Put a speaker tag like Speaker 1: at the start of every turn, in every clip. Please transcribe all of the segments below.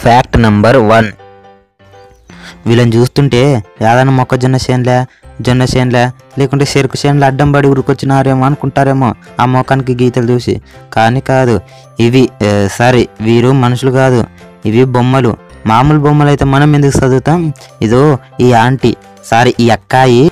Speaker 1: Fact number one వీళ్ళని చూస్తుంటే ఏదైనా మొక్కజొన్న చేనులే జొన్న చేనులే లేకుంటే చెరుకు చేనులు అడ్డం పడి ఉరికొచ్చినారేమో అనుకుంటారేమో ఆ మొఖానికి గీతలు చూసి కానీ కాదు ఇవి ఏ, సారీ వీరు మనుషులు కాదు ఇవి బొమ్మలు మామూలు బొమ్మలు అయితే మనం ఎందుకు చదువుతాం ఇదో ఈ ఆంటీ సారీ ఈ అక్కాయి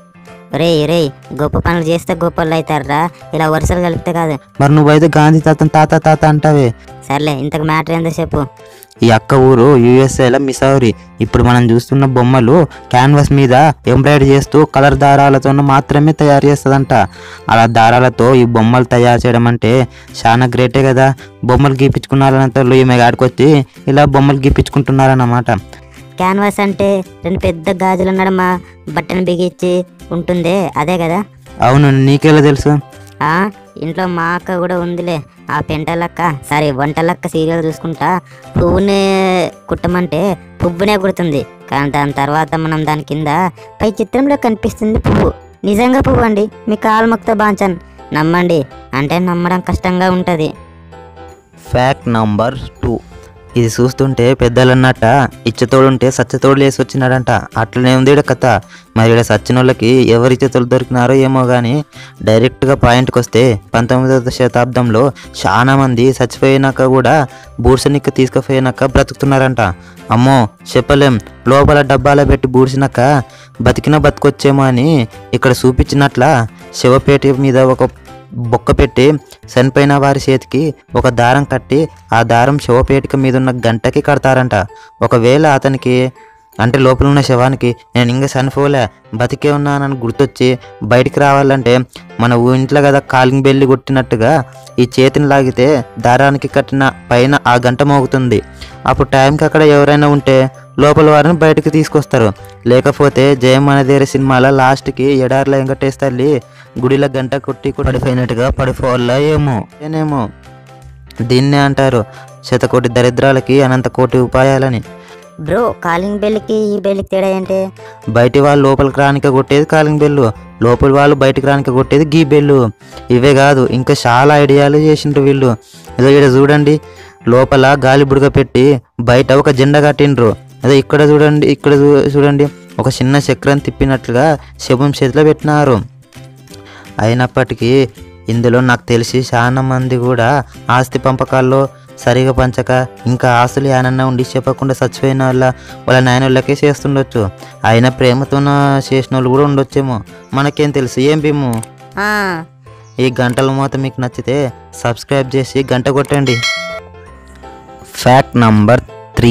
Speaker 2: రే రే గొప్ప పనులు చేస్తే గొప్పలు అవుతారా ఇలా వరుసలు కలిపితే కాదు
Speaker 1: మరి నువ్వైతే గాంధీ తాత తాత తాత అంటావే
Speaker 2: సర్లే ఇంతకు మ్యాటర్ ఏందో చెప్పు
Speaker 1: ఈ అక్క ఊరు యుఎస్ఏలో మిసౌరి ఇప్పుడు మనం చూస్తున్న బొమ్మలు క్యాన్వాస్ మీద ఎంబ్రాయిడరీ చేస్తూ కలర్ దారాలతో మాత్రమే తయారు చేస్తుందంట అలా దారాలతో ఈ బొమ్మలు తయారు చేయడం అంటే చాలా గ్రేటే కదా బొమ్మలు గీపించుకున్నారంత ఈమె ఆడుకొచ్చి ఇలా బొమ్మలు గీపించుకుంటున్నారన్నమాట
Speaker 2: క్యాన్వాస్ అంటే రెండు పెద్ద గాజుల నడమ బట్టను బిగించి ఉంటుందే అదే కదా
Speaker 1: అవును నీకెలా తెలుసు
Speaker 2: ఆ ఇంట్లో మా అక్క కూడా ఉందిలే ఆ పెంటలక్క సారీ వంటలక్క సీరియల్ చూసుకుంటా పువ్వునే కుట్టమంటే పువ్వునే కుడుతుంది కానీ దాని తర్వాత మనం దాని కింద పై చిత్రంలో కనిపిస్తుంది పువ్వు నిజంగా పువ్వు అండి మీ కాలు మొక్త బాంచన్ నమ్మండి అంటే నమ్మడం కష్టంగా ఉంటుంది
Speaker 1: ఫ్యాక్ట్ నంబర్ టూ ఇది చూస్తుంటే పెద్దలు అన్నట్ట ఇచ్చతోడు ఉంటే సచ్చతోడు లేసి వచ్చినాడంట అట్లనే ఉంది ఈడ కథ మరి ఇక్కడ సచ్చిన వాళ్ళకి ఎవరి ఇచ్చతోడు దొరికినారో ఏమో కానీ డైరెక్ట్గా పాయింట్కి వస్తే పంతొమ్మిదవ శతాబ్దంలో చాలా మంది చచ్చిపోయినాక కూడా బూడ్సనిక్క తీసుకుపోయినాక బ్రతుకుతున్నారంట అమ్మో చెప్పలేం లోపల డబ్బాలో పెట్టి బూడ్చినాక బతికిన బతుకొచ్చేమో అని ఇక్కడ చూపించినట్ల శివపేట మీద ఒక బొక్క పెట్టి చనిపోయిన వారి చేతికి ఒక దారం కట్టి ఆ దారం శవపేటిక మీద ఉన్న గంటకి కడతారంట ఒకవేళ అతనికి అంటే లోపల ఉన్న శవానికి నేను ఇంకా చనిపోలే బతికే ఉన్నానని గుర్తొచ్చి బయటికి రావాలంటే మన ఊ ఇంట్లో కదా కాలింగ్ బెల్లి కొట్టినట్టుగా ఈ చేతిని లాగితే దారానికి కట్టిన పైన ఆ గంట మోగుతుంది అప్పుడు టైంకి అక్కడ ఎవరైనా ఉంటే లోపల వారిని బయటకు తీసుకొస్తారు లేకపోతే జయం అనేదేరే సినిమాలో లాస్ట్కి ఎడారిలో వెంకటేష్ తల్లి గుడిలో గంట కొట్టి పడిపోయినట్టుగా పడిపోవాలా ఏమో ఏనేమో దీన్నే అంటారు శతకోటి దరిద్రాలకి అనంత కోటి ఉపాయాలని
Speaker 2: బ్రో కాలింగ్ బెల్కి ఈ బెల్లికి తేడా ఏంటి
Speaker 1: బయటి వాళ్ళు లోపలికి రానిక కొట్టేది కాలింగ్ బెల్లు లోపలి వాళ్ళు బయటికి రానిక కొట్టేది గీ బెల్లు ఇవే కాదు ఇంకా చాలా ఐడియాలు చేసిండ్రు వీళ్ళు ఏదో ఇక్కడ చూడండి లోపల గాలి బుడగ పెట్టి బయట ఒక జెండా కట్టిండ్రు అదే ఇక్కడ చూడండి ఇక్కడ చూ- చూడండి ఒక చిన్న చక్రం తిప్పినట్లుగా శవం చేతిలో పెట్టినారు అయినప్పటికీ ఇందులో నాకు తెలిసి చాలా మంది కూడా ఆస్తి పంపకాల్లో సరిగా పంచక ఇంకా ఆస్తులు ఏనన్నా ఉండి చెప్పకుండా చచ్చిపోయిన వాళ్ళ వాళ్ళ నాయనోళ్ళకే చేస్తుండొచ్చు అయినా ప్రేమతో చేసిన వాళ్ళు కూడా ఉండొచ్చేమో మనకేం తెలుసు ఏం భీము
Speaker 2: ఆ,
Speaker 1: ఈ గంటల మూత మీకు నచ్చితే సబ్స్క్రైబ్ చేసి గంట కొట్టండి ఫ్యాక్ట్ నంబర్ త్రీ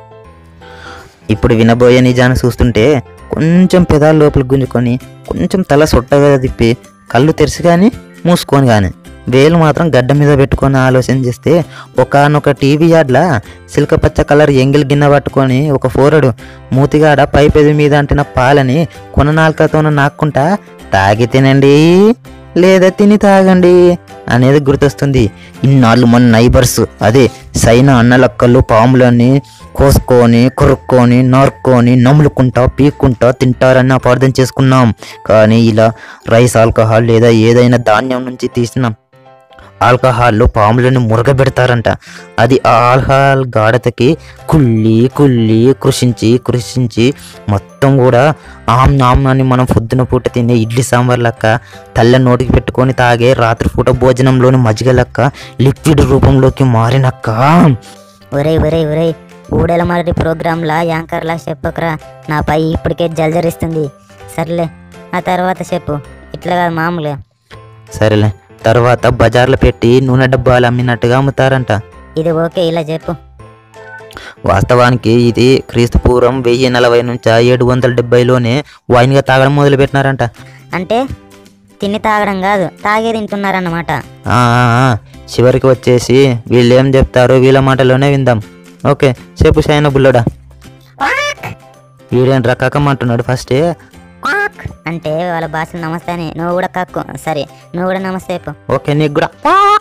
Speaker 1: ఇప్పుడు వినబోయే నిజాన్ని చూస్తుంటే కొంచెం పెదాల లోపలికి గుంజుకొని కొంచెం తల సొట్టగా తిప్పి కళ్ళు తెరిచి కానీ మూసుకొని కానీ వేలు మాత్రం గడ్డ మీద పెట్టుకొని ఆలోచన చేస్తే ఒకనొక టీవీ యాడ్లా సిల్కపచ్చ కలర్ ఎంగిల్ గిన్నె పట్టుకొని ఒక ఫోరడు మూతిగాడ పైపెది మీద అంటిన పాలని కొననాల్కతోన నాక్కుంటా తాగి తినండి లేదా తిని తాగండి అనేది గుర్తొస్తుంది ఇన్నాళ్ళు మన నైబర్స్ అదే సైన అన్నలక్కలు పాములని కోసుకొని కొరుక్కొని నరుక్కొని నములుకుంటా పీక్కుంటా తింటారని అపార్థం చేసుకున్నాం కానీ ఇలా రైస్ ఆల్కహాల్ లేదా ఏదైనా ధాన్యం నుంచి తీసిన ఆల్కహాల్లో పాములను మురగబెడతారంట అది ఆ ఆల్కహాల్ గాఢతకి కుళ్ళి కుళ్ళి కృషించి కృషించి మొత్తం కూడా ఆమ్ నామ్ అని మనం పొద్దున పూట తినే ఇడ్లీ సాంబార్ లెక్క తల్ల నోటికి పెట్టుకొని తాగే రాత్రిపూట భోజనంలోని మజ్జిగ లెక్క లిక్విడ్ రూపంలోకి మారినక్క
Speaker 2: ఒరేయ్ ఒరేయ్ ఒరేయ్ ఊడల మొదటి ప్రోగ్రాంలా యాంకర్లా చెప్పకరా నాపై ఇప్పటికే జల్జరిస్తుంది సర్లే ఆ తర్వాత చెప్పు ఇట్లా కాదు మామూలుగా
Speaker 1: సరేలే తర్వాత బజార్లో పెట్టి నూనె డబ్బాలు అమ్మినట్టుగా అమ్ముతారంట
Speaker 2: ఇది ఓకే ఇలా చెప్పు
Speaker 1: వాస్తవానికి ఇది క్రీస్తు పూర్వం వెయ్యి నలభై నుంచి ఏడు వందల డెబ్బైలోనే వైన్గా తాగడం మొదలు పెట్టినారంట
Speaker 2: అంటే తిని తాగడం కాదు తాగే తింటున్నారన్నమాట
Speaker 1: ఆ, ఆ, ఆ, చివరికి వచ్చేసి వీళ్ళు ఏం చెప్తారో వీళ్ళ మాటలోనే విందాం ఓకే చెప్పు షైన బుల్లడా వీడేం రకమంటున్నాడు ఫస్టే
Speaker 2: క్వాక్ అంటే వాళ్ళ భాషలో నమస్తే అని నువ్వు కూడా కక్కు సరే నువ్వు కూడా నమస్తే చెప్పు
Speaker 1: ఓకే నీకు కూడా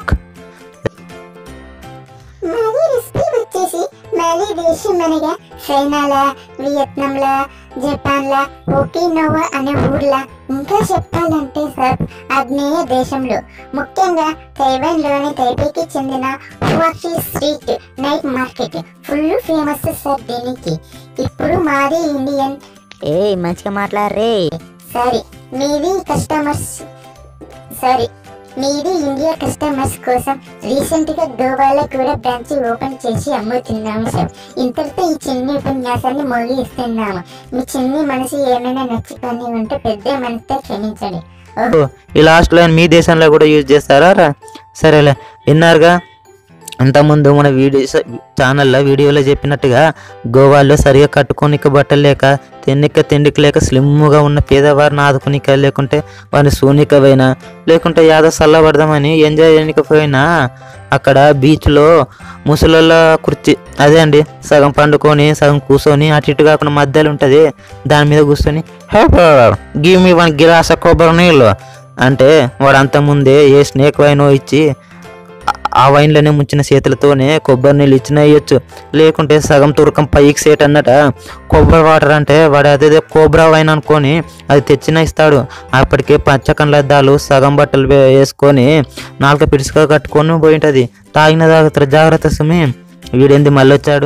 Speaker 3: మరి రెసిపీ వచ్చేసి మరి దేశం అనగా చైనాలా వియత్నాంలా జపాన్లా ఓకినోవా అనే ఊర్ల ఇంకా చెప్పాలంటే సార్ ఆగ్నేయ దేశంలో ముఖ్యంగా తైవాన్లోని తైపేకి చెందిన హువాఫీ street night market full famous sir దీనికి ఇప్పుడు మాది ఇండియన్
Speaker 2: ఏ మంచిగా మాట్లాడరే
Speaker 3: సారీ మీది కస్టమర్స్ సారీ మీది ఇండియా కస్టమర్స్ కోసం రీసెంట్ గా గోవాలో కూడా బ్రాంచ్ ఓపెన్ చేసి అమ్ముతున్నాము సార్ ఇంతటితో ఈ చిన్ని ఉపన్యాసాన్ని ముగిస్తున్నాము మీ చిన్ని మనసు ఏమైనా నచ్చుకొని ఉంటే పెద్ద మనసుతో క్షమించండి
Speaker 1: ఈ లాస్ట్ లైన్ మీ దేశంలో కూడా యూజ్ చేస్తారా రా? సరేలే విన్నారుగా అంతకుముందు మన వీడియో ఛానల్లో వీడియోలో చెప్పినట్టుగా గోవాలో సరిగా కట్టుకోనిక బట్టలు లేక తిన్నిక తిండికి లేక స్లిమ్గా ఉన్న పేదవారిని ఆదుకునిక లేకుంటే వారిని సూనికపోయినా లేకుంటే యాదో చల్లబడదామని ఎంజాయ్ చేయనికపోయినా అక్కడ బీచ్లో ముసలోళ్ళ కుర్చీ అదే అండి సగం పండుకొని సగం కూర్చొని అటు ఇటు కాకుండా మధ్యలో ఉంటుంది దాని మీద కూర్చొని గివ్ మీ వన్ గిలాస కొబ్బరి నీళ్ళు అంటే వాడు అంతకుముందే ఏ స్నేక్ వైన్ ఇచ్చి ఆ- ఆ వైన్లోనే ముంచిన చేతులతోనే కొబ్బరి నీళ్ళు ఇచ్చిన వేయచ్చు లేకుంటే సగం తురకం పైకి సేట్ అన్నట కొబ్బరి వాటర్ అంటే వాడు అదే కోబ్రా వైన్ అనుకొని అది తెచ్చిన ఇస్తాడు అప్పటికే పచ్చ కళ్ళద్దాలు సగం బట్టలు వే- వేసుకొని నాలుక పిడుసుగా కట్టుకొని పోయింటది తాగిన తాగుతారు జాగ్రత్త సుమి వీడేంది మళ్ళీ వచ్చాడు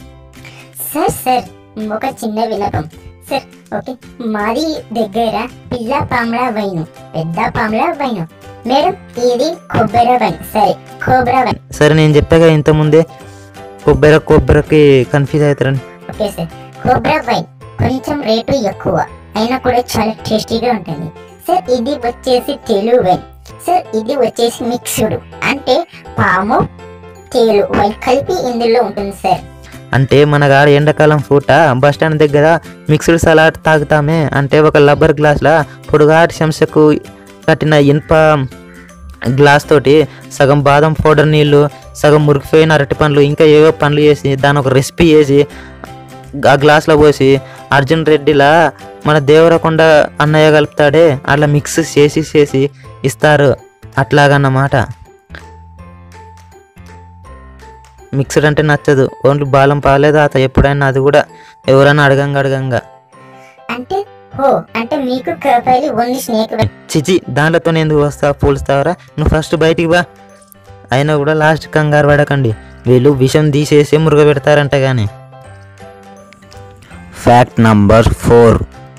Speaker 3: సార్ సార్ ఒక చిన్న విన్నపం సార్ ఓకే మాది దగ్గర పిల్ల పాముల వైను పెద్ద పాముల వైను మేడం ఇది కొబ్బరి వైన్ సరే కోబ్రా వైన్
Speaker 1: సరే నేను చెప్పాగా ఇంతకుముందే కొబ్బరి కొబ్బరికి కన్ఫ్యూజ్ అవుతారని
Speaker 3: ఓకే సార్ కోబ్రా వైన్ కొంచెం రేటు ఎక్కువ అయినా కూడా చాలా టేస్టీగా ఉంటుంది సార్ ఇది వచ్చేసి తెలుగు వైన్ సార్ ఇది వచ్చేసి మిక్స్డ్ అంటే పాము తేలు వైన్ కలిపి ఇందులో ఉంటుంది సార్
Speaker 1: అంటే మన గాడ ఎండాకాలం పూట బస్ స్టాండ్ దగ్గర మిక్స్డ్ సలాడ్ తాగుతామే అంటే ఒక రబ్బర్ గ్లాస్లో పొడుగాటి చెంచకు కట్టిన ఇనుప గ్లాస్ తోటి సగం బాదం పౌడర్ నీళ్ళు సగం మురికిపోయిన అరటి పండ్లు ఇంకా ఏవో పండ్లు చేసి దాని ఒక రెసిపీ చేసి ఆ గ్లాస్లో పోసి అర్జున్ రెడ్డిలా మన దేవరకొండ అన్నయ్య కలుపుతాడే అట్లా మిక్స్ చేసి చేసి ఇస్తారు అట్లాగన్నమాట మిక్స్డ్ అంటే నచ్చదు ఓన్లీ బాలం పాలే తాత ఎప్పుడైనా అది కూడా ఎవరైనా అడగంగా అడగంగా
Speaker 3: అంటే హో అంటే మీకు కాపాలి ఓన్లీ స్నేక్ వైన్
Speaker 1: చిచి దాంట్లోతో ఎందుకు వస్తావు పోలుస్తావరా నువ్వు ఫస్ట్ బయటికి బా అయినా కూడా లాస్ట్ కంగారు పడకండి వీళ్ళు విషం తీసేసి మురుగ పెడతారంట కానీ ఫ్యాక్ట్ నంబర్ ఫోర్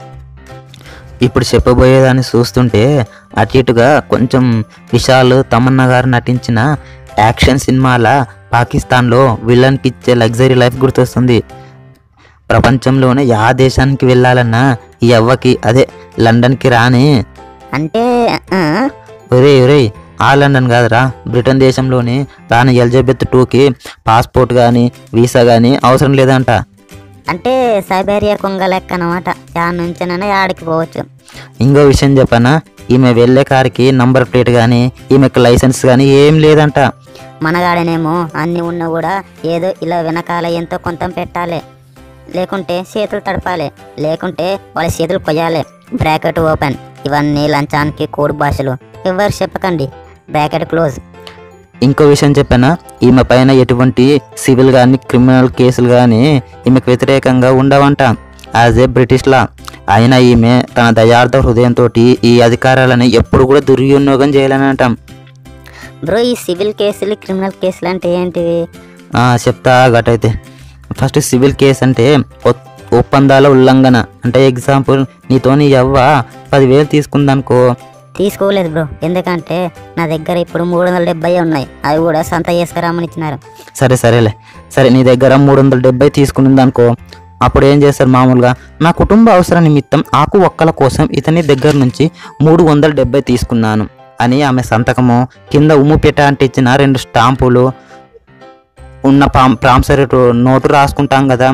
Speaker 1: ఇప్పుడు చెప్పబోయేదాన్ని చూస్తుంటే అటు ఇటుగా కొంచెం విశాల్ తమన్నా గారు నటించిన యాక్షన్ సినిమాల పాకిస్తాన్లో విలన్కి ఇచ్చే లగ్జరీ లైఫ్ గుర్తొస్తుంది ప్రపంచంలోనే యా దేశానికి వెళ్ళాలన్నా ఈ అవ్వకి అదే లండన్కి రాని
Speaker 2: అంటే ఆ,
Speaker 1: ఒరే ఒరే ఆ లండన్ కాదురా బ్రిటన్ దేశంలోని రాని ఎలిజబెత్ టూకి పాస్పోర్ట్ కానీ వీసా కానీ అవసరం లేదంట
Speaker 2: అంటే సైబేరియా కొంగ లెక్క అనమాట యాడ నుంచినైనా యాడికి పోవచ్చు
Speaker 1: ఇంకో విషయం చెప్పనా ఈమె వెళ్ళే కారుకి నంబర్ ప్లేట్ కానీ ఈమెకి లైసెన్స్ కానీ ఏం లేదంట
Speaker 2: మనగాడనేమో అన్ని ఉన్నా కూడా ఏదో ఇలా వెనకాల ఎంతో కొంత పెట్టాలి లేకుంటే చేతులు తడపాలి లేకుంటే వాళ్ళ చేతులు కొయ్యాలి బ్రాకెట్ ఓపెన్ ఇవన్నీ లంచానికి కోడ్ భాషలు ఎవరు చెప్పకండి బ్రాకెట్ క్లోజ్
Speaker 1: ఇంకో విషయం చెప్పానా ఈమె పైన ఎటువంటి సివిల్ కానీ క్రిమినల్ కేసులు కానీ ఈమెకు వ్యతిరేకంగా ఉండవంట యాజ్ ఏ బ్రిటిష్ లా అయినా ఈమె తన దయార్థ హృదయంతో ఈ అధికారాలని ఎప్పుడు కూడా దుర్వినియోగం చేయాలని
Speaker 2: బ్రో ఈ సివిల్ కేసులు క్రిమినల్ కేసులు అంటే ఏంటివి
Speaker 1: ఆ, చెప్తా గటైతే ఫస్ట్ సివిల్ కేసు అంటే ఒ- ఒప్పందాల ఉల్లంఘన అంటే ఎగ్జాంపుల్ నీతోని ఎవ్వ పదివేలు తీసుకుందనుకో
Speaker 2: తీసుకోలేదు బ్రో ఎందుకంటే నా దగ్గర ఇప్పుడు మూడు వందల డెబ్బై ఉన్నాయి అవి కూడా సంత చేసుకురామని ఇచ్చినారు
Speaker 1: సరే సరేలే సరే నీ దగ్గర మూడు వందల డెబ్బై తీసుకునిందనుకో అప్పుడు ఏం చేస్తారు మామూలుగా నా కుటుంబ అవసర నిమిత్తం ఆకు ఒక్కల కోసం ఇతని దగ్గర నుంచి మూడు వందల డెబ్బై తీసుకున్నాను అని ఆమె సంతకము కింద ఉమ్ము పెట్ట అంటే ఇచ్చిన రెండు స్టాంపులు ఉన్న పాం ప్రాంసరీ నోటు రాసుకుంటాం కదా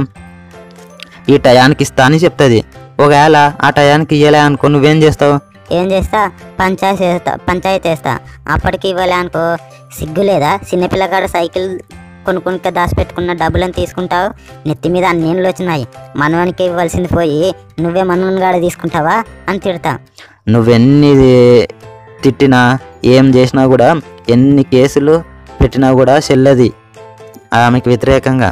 Speaker 1: ఈ టయానికి ఇస్తా అని చెప్తుంది ఒకవేళ ఆ టయానికి ఇయ్యలే అనుకో నువ్వేం చేస్తావు
Speaker 2: ఏం చేస్తా పంచాయతీ చేస్తా పంచాయతీ చేస్తా అప్పటికి ఇవ్వాలి అనుకో సిగ్గు లేదా చిన్నపిల్లగాడు సైకిల్ కొనుక్కొని దాచిపెట్టుకున్న డబ్బులను తీసుకుంటావు నెత్తి మీద అన్ని నీళ్ళు వచ్చినాయి మనవానికి ఇవ్వాల్సింది పోయి నువ్వే మనవని గాడ తీసుకుంటావా అని తిడతా
Speaker 1: నువ్వెన్ని తిట్టినా ఏం చేసినా కూడా ఎన్ని కేసులు పెట్టినా కూడా చెల్లది ఆమెకు వ్యతిరేకంగా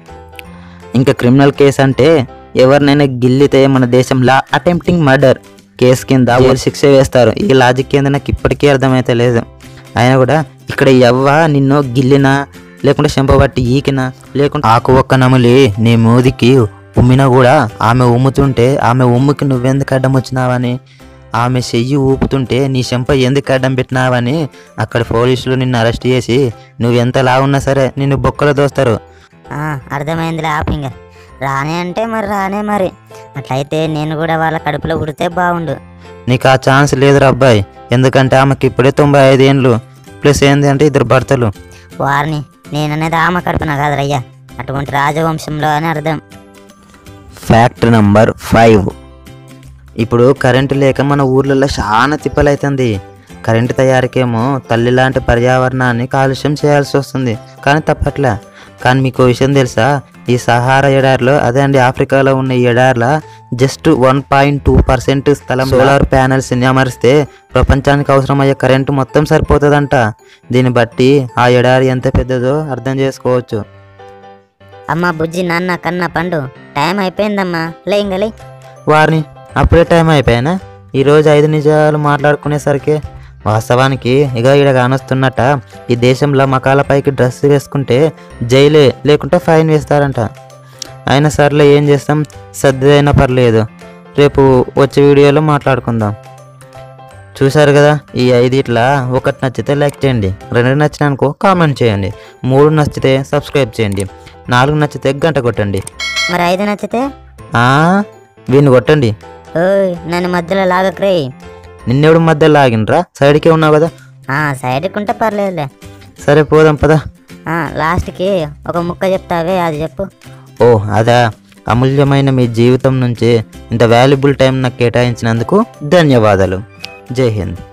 Speaker 1: ఇంకా క్రిమినల్ కేసు అంటే ఎవరినైనా గిల్లితే మన దేశంలో అటెంప్టింగ్ మర్డర్ కేసు కింద జైలు శిక్ష వేస్తారు ఈ లాజిక్ ఏందో నాకు ఇప్పటికీ అర్థమైతే లేదు అయినా కూడా ఇక్కడ ఎవ్వ నిన్ను గిల్లినా లేకుంటే చెంపబట్టి ఈకినా లేకుంటే ఆకు ఒక్క నములి నీ మూదికి ఉమ్మినా కూడా ఆమె ఉమ్ముతుంటే ఆమె ఉమ్ముకి నువ్వెందుకు అడ్డం వచ్చినావని ఆమె చెయ్యి ఊపుతుంటే నీ చెంప ఎందుకు అడ్డం పెట్టినావని అక్కడ పోలీసులు నిన్ను అరెస్ట్ చేసి నువ్వెంత లావున్నా సరే నిన్ను బొక్కలు దోస్తారు
Speaker 2: ఆ, అర్థమైందిలే ఆపింగ రానే అంటే మరి రానే మరి అట్లయితే నేను కూడా వాళ్ళ కడుపులో పుడితే బాగుండు
Speaker 1: నీకు ఆ ఛాన్స్ లేదురా అబ్బాయి ఎందుకంటే ఆమెకి ఇప్పుడే తొంభై ఐదు ఏండ్లు ప్లస్ ఏంది అంటే ఇద్దరు భర్తలు
Speaker 2: వారిని నేననేది ఆమె కడుపున కాదరయ్యా అటువంటి రాజవంశంలో అని అర్థం
Speaker 1: ఫ్యాక్ట్ నంబర్ ఫైవ్ ఇప్పుడు కరెంటు లేక మన ఊర్లలో చాలా తిప్పలైతుంది కరెంటు తయారీకేమో తల్లి లాంటి పర్యావరణాన్ని కాలుష్యం చేయాల్సి వస్తుంది కానీ తప్పట్లే కానీ మీకు విషయం తెలుసా ఈ సహారా ఎడారిలో అదే అండి ఆఫ్రికాలో ఉన్న ఈ ఎడారిలో just one point two percent స్థలం సోలార్ ప్యానెల్స్ని అమరిస్తే ప్రపంచానికి అవసరమయ్యే కరెంటు మొత్తం సరిపోతుందంట దీన్ని బట్టి ఆ ఎడారి ఎంత పెద్దదో అర్థం చేసుకోవచ్చు
Speaker 2: అమ్మ బుజ్జి నాన్న కన్న పండు టైం అయిపోయిందమ్మా లే ఇంక లే
Speaker 1: వారిని అప్పుడే టైం అయిపోయానా ఈరోజు ఐదు నిజాలు మాట్లాడుకునేసరికి వాస్తవానికి ఇక ఈడ కానొస్తున్నట్ట ఈ దేశంలో మకాలపైకి డ్రెస్ వేసుకుంటే జైలే లేకుంటే ఫైన్ వేస్తారంట అయినా సర్లే ఏం చేస్తాం సర్దిదైనా పర్లేదు రేపు వచ్చే వీడియోలో మాట్లాడుకుందాం చూశారు కదా ఈ ఐదిట్లా ఒకటి నచ్చితే లైక్ చేయండి రెండు నచ్చినానుకో కామెంట్ చేయండి మూడు నచ్చితే సబ్స్క్రైబ్ చేయండి నాలుగు నచ్చితే గంట కొట్టండి
Speaker 2: మరి ఐదు నచ్చితే
Speaker 1: ఆ, వీడిని కొట్టండి
Speaker 2: ఓయ్ నన్ను మధ్యలో లాగక్రే
Speaker 1: నిన్నెవడు మధ్యలో ఆగినరా సైడ్కే ఉన్నావు కదా
Speaker 2: ఆ సైడ్కి ఉంటే పర్లేదులే
Speaker 1: సరే పోదాం పదా
Speaker 2: ఆ, లాస్ట్కి ఒక ముక్క చెప్తావే అది చెప్పు
Speaker 1: ఓ అదా అమూల్యమైన మీ జీవితం నుంచి ఇంత వాల్యుబుల్ టైం నాకు కేటాయించినందుకు ధన్యవాదాలు జై హింద్